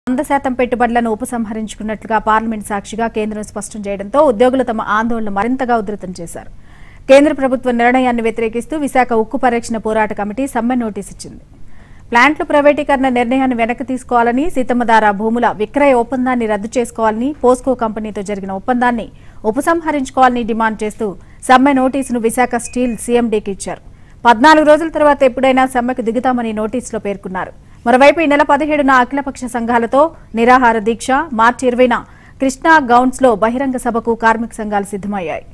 వంద శాతం పెట్టుబడులను ఉపసంహరించుకున్నట్లుగా పార్లమెంట్ సాక్షిగా కేంద్రం స్పష్టం చేయడంతో ఉద్యోగులు తమ ఆందోళన మరింతగా ఉధృతం చేశారు కేంద్ర ప్రభుత్వ నిర్ణయాన్ని వ్యతిరేకిస్తూ విశాఖ ఉక్కు పరిరక్షణ పోరాట కమిటీ సమ్మె నోటీస్ ఇచ్చింది ప్లాంట్ల ప్రైవేటీకరణ నిర్ణయాన్ని వెనక్కి తీసుకోవాలని సీతమ్మధార భూముల విక్రయ ఒప్పందాన్ని రద్దు చేసుకోవాలని పోస్కో కంపెనీతో జరిగిన ఒప్పందాన్ని ఉపసంహరించుకోవాలని డిమాండ్ చేస్తూ సమ్మె నోటీసును విశాఖ స్టీల్ సీఎండీకి ఇచ్చారు పద్నాలుగు రోజుల తర్వాత ఎప్పుడైనా సమ్మెకు దిగుతామని నోటీసులో పేర్కొన్నారు మరోవైపు ఈ నెల పదిహేడున అఖిలపక్ష సంఘాలతో నిరాహార దీక్ష మార్చి ఇరవైన కృష్ణా గౌన్స్ లో బహిరంగ సభకు కార్మిక సంఘాలు సిద్దమయ్యాయి